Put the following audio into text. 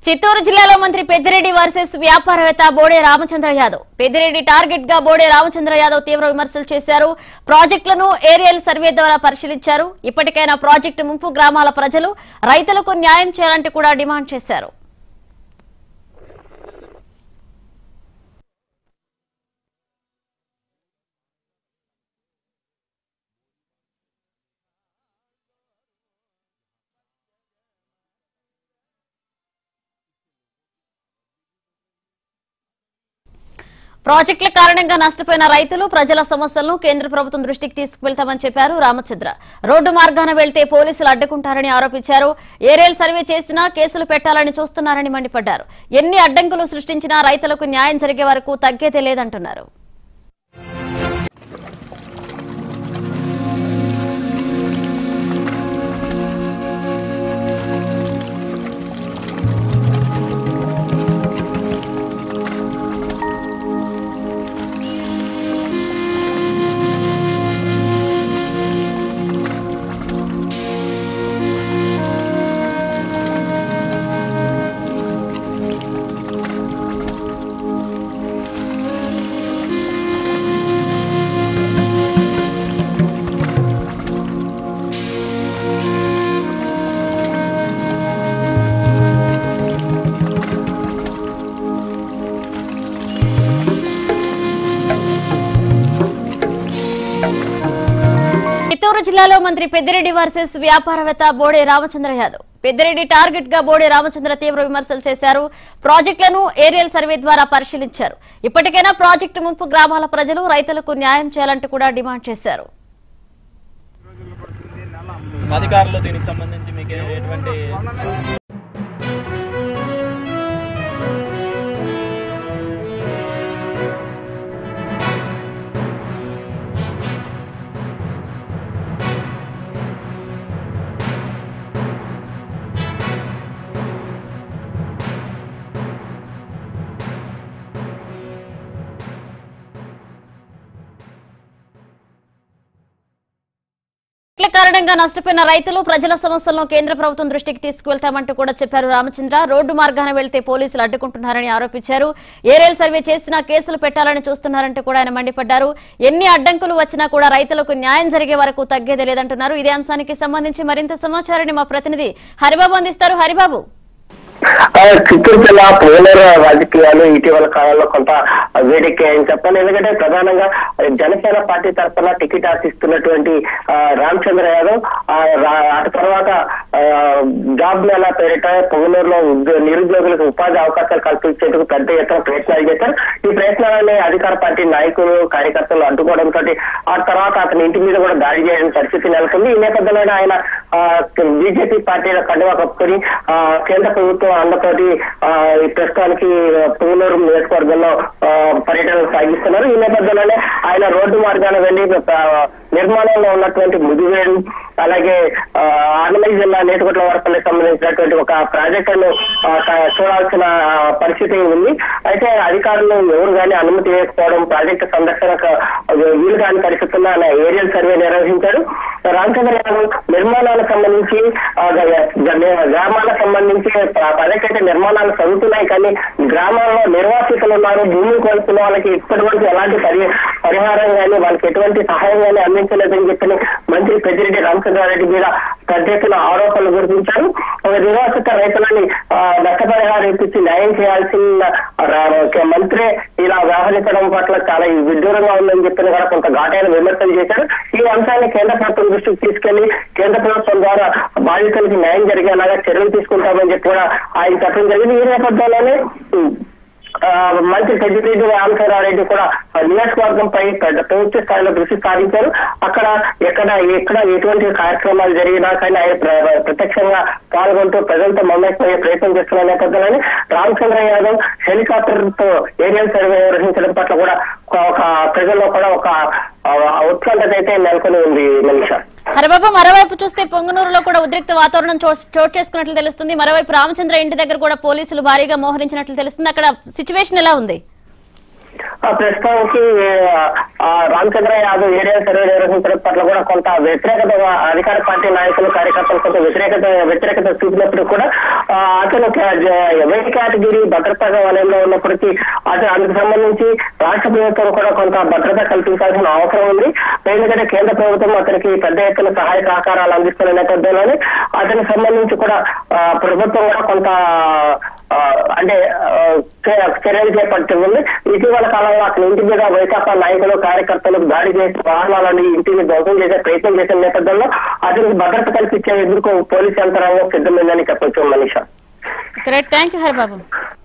చిత్తూరు జిల్లాలో మంత్రి పెద్దిరెడ్డి వర్సెస్ వ్యాపారవేత్త బోడే రామచంద్ర యాదవ్ పెద్దిరెడ్డి టార్గెట్ గా బోడే రామచంద్ర యాదవ్ తీవ్ర విమర్శలు చేశారు ప్రాజెక్టులను ఏరియల్ సర్వే ద్వారా పరిశీలించారు ఇప్పటికైనా ప్రాజెక్టు ముంపు గ్రామాల ప్రజలు రైతులకు న్యాయం చేయాలంటూ కూడా డిమాండ్ చేశారు ప్రాజెక్టుల కారణంగా నష్టపోయిన రైతులు ప్రజల సమస్యలను కేంద్ర ప్రభుత్వం దృష్టికి తీసుకువెళ్తామని చెప్పారు రామచంద్ర రోడ్డు మార్గాన వెళ్తే పోలీసులు అడ్డుకుంటారని ఆరోపించారు ఏరియల్ సర్వే చేసినా కేసులు పెట్టాలని చూస్తున్నారని మండిపడ్డారు ఎన్ని అడ్డంకులు సృష్టించినా రైతులకు న్యాయం జరిగే వరకు తగ్గేదే లేదంటున్నారు చిత్తూరు జిల్లాలో మంత్రి పెద్దిరెడ్డి వర్సెస్ వ్యాపారవేత్త బోడే రామచంద్ర యాదవ్ పెద్దిరెడ్డి టార్గెట్ గా బోడే రామచంద్ర తీవ్ర విమర్శలు చేశారు ప్రాజెక్టులను ఏరియల్ సర్వే ద్వారా పరిశీలించారు ఇప్పటికైనా ప్రాజెక్టు ముంపు గ్రామాల ప్రజలు రైతులకు న్యాయం చేయాలంటూ కూడా డిమాండ్ చేశారు అధికారులు దీనికి సంబంధించి మీకు ఎటువంటి ఇట్ల కారణంగా నష్టపోయిన రైతులు ప్రజల సమస్యలను కేంద్ర ప్రభుత్వం దృష్టికి తీసుకువెళ్తామంటూ కూడా చెప్పారు రామచంద్ర రోడ్డు మార్గాన వెళ్తే పోలీసులు అడ్డుకుంటున్నారని ఆరోపించారు ఏరియల్ సర్వే చేసినా కేసులు పెట్టాలని చూస్తున్నారంటూ కూడా ఆయన మండిపడ్డారు ఎన్ని అడ్డంకులు వచ్చినా కూడా రైతులకు న్యాయం జరిగే వరకు తగ్గేదే లేదంటున్నారు ఇదే అంశానికి సంబంధించి మరింత సమాచారాన్ని మా ప్రతినిధి హరిబాబు అందిస్తారు హరిబాబు ఆ, చిత్తూరు జిల్లా పోలేరు రాజకీయాలు ఇటీవల కాలంలో కొంత వేడెక్కాయని చెప్పాలి ఎందుకంటే ప్రధానంగా జనసేన పార్టీ తరఫున టికెట్ ఆశిస్తున్నటువంటి ఆ, రామచంద్ర యాదవ్ ఆ, రా- అటు తర్వాత ఆ, జాబ్ మేళా పేరిట పొగలూరులో ఉద్యో- నిరుద్యోగులకు ఉపాధి అవకాశాలు కల్పించేందుకు పెద్ద ఎత్తున ప్రయత్నాలు చేశారు ఈ ప్రయత్నాలని అధికార పార్టీ నాయకులు కార్యకర్తలు అడ్డుకోవడంతో ఆ తర్వాత అతని ఇంటి మీద కూడా దాడి చేయడం పరిస్థితి నెలకొంది ఈ నేపథ్యంలో ఆయన బీజేపీ పార్టీల కండువా కప్పుకొని ఆ, కేంద్ర ప్రభుత్వం అండతోటి ఆ, ఈ ప్రస్తుతానికి పుంగనూరు నియోజకవర్గంలో ఆ, పర్యటన సాగిస్తున్నారు ఈ నేపథ్యంలోనే ఆయన రోడ్డు మార్గాన వెళ్లి ఆ, నిర్మాణంలో ఉన్నటువంటి ముదివేడు అలాగే ఆ, ఆనమయ్య జిల్లా నేటికొట్ల వరపల్లికి సంబంధించినటువంటి ఒక ప్రాజెక్టును ఆ, క- చూడాల్సిన పరిస్థితి ఉంది అయితే అధికారులు ఎవరు కానీ అనుమతి వేసుకోవడం ప్రాజెక్టు సందర్శనకు వీలు కాని పరిస్థితుల్లో ఆయన ఏరియల్ సర్వే నిర్వహించారు రామచంద్ర యాదవ్ నిర్మాణాలకు సంబంధించి ఆ, గ- గ- గ్రామాలకు సంబంధించి ప్ర- ప్రాజెక్ట్ అయితే నిర్మాణాలు చదువుతున్నాయి కానీ గ్రామాల్లో నిర్వాసితులు ఉన్నారు భూమి కోల్పోయిన వాళ్ళకి ఇప్పటి వరకు ఎలాంటి పరి పరిహారం కానీ వాళ్ళకి ఎటువంటి సహాయం కానీ అందించలేదని చెప్పి మంత్రి పెద్దిరెడ్డి రామచంద్రారెడ్డి మీద పెద్ద ఎత్తున ఆరోపణలు గుర్తించారు ఒక నివాసిత రైతులని ఆ, నష్టపరిహారం ఇప్పించి న్యాయం చేయాల్సిన రా- ఒక మంత్రి ఇలా వ్యవహరించడం పట్ల చాలా విడ్డూరంగా ఉందని చెప్పిన కూడా కొంత ఘాటైన విమర్శలు చేశారు ఈ అంశాన్ని కేంద్ర ప్రభుత్వం దృష్టికి తీసుకెళ్లి కేంద్ర ప్రభుత్వం ద్వారా బాధితులకి న్యాయం జరిగేలాగా చర్యలు తీసుకుంటామని చెప్పి కూడా ఆయన చెప్పడం జరిగింది ఈ నేపథ్యంలోనే ఉమ్, ఆ, మంత్రి పెద్దిరెడ్డి రామచంద్రారెడ్డి కూడా ఆ నియోజకవర్గంపై పెద్ద పూర్తి స్థాయిలో దృష్టి సారించారు అక్కడ ఎక్కడ ఎక్కడ ఎటువంటి కార్యక్రమాలు జరిగినా కానీ ఆయన ప్ర- ప్రత్యక్షంగా పాల్గొంటూ ప్రజలతో మమేకమయ్యే ప్రయత్నం చేస్తున్న నేపథ్యంలోనే రామచంద్ర యాదవ్ హెలికాప్టర్ తో ఏరియల్ సర్వే నిర్వహించడం పట్ల కూడా ఒక- ఒక ప్రజల్లో కూడా ఒక ఆ, ఉత్కంఠత అయితే నెలకొని ఉంది మనిషా హరిబాబు మరోవైపు చూస్తే పొంగనూరులో కూడా ఉద్రిక్త వాతావరణం చో- చోటు చేసుకున్నట్లు తెలుస్తుంది మరోవైపు రామచంద్ర ఇంటి దగ్గర కూడా పోలీసులు భారీగా మోహరించినట్లు తెలుస్తుంది అక్కడ సిచ్యువేషన్ ఎలా ఉంది ఆ, ప్రస్తుతానికి ఆ, రామచంద్ర యాదవ్ ఏరియా సర్వే నిర్వహించడం పట్ల కూడా కొంత వ్యతిరేకత అధికార పార్టీ నాయకులు కార్యకర్తలు కొంత వ్యతిరేకత వ్యతిరేకత చూపినప్పుడు కూడా ఆ, అతను వెయిట్ కేటగిరీ భద్రతా వలయంలో ఉన్నప్పటికీ అతను అందుకు సంబంధించి రాష్ట్ర ప్రభుత్వం కూడా కొంత భద్రత కల్పించాల్సిన అవసరం ఉంది ఎందుకంటే కేంద్ర ప్రభుత్వం అతనికి పెద్ద ఎత్తున సహాయ సహకారాలు అందిస్తున్న నేపథ్యంలోనే అతనికి సంబంధించి కూడా ఆ, ప్రభుత్వం కూడా కొంత ఆ, అంటే ఆ, చే- చర్యలు చేపడుతుంది ఇటీవల కాలంలో అతని ఇంటి మీద వైకాపా నాయకులు కార్యకర్తలు దాడి చేసి వాహనాలను ఇంటిని ధ్వంసం చేసే ప్రయత్నం చేసిన నేపథ్యంలో అతనికి భద్రత కల్పించే ఎదుర్కో పోలీస్ యంత్రాంగం సిద్ధమైందని చెప్పొచ్చు Manisha great thank you Haribabu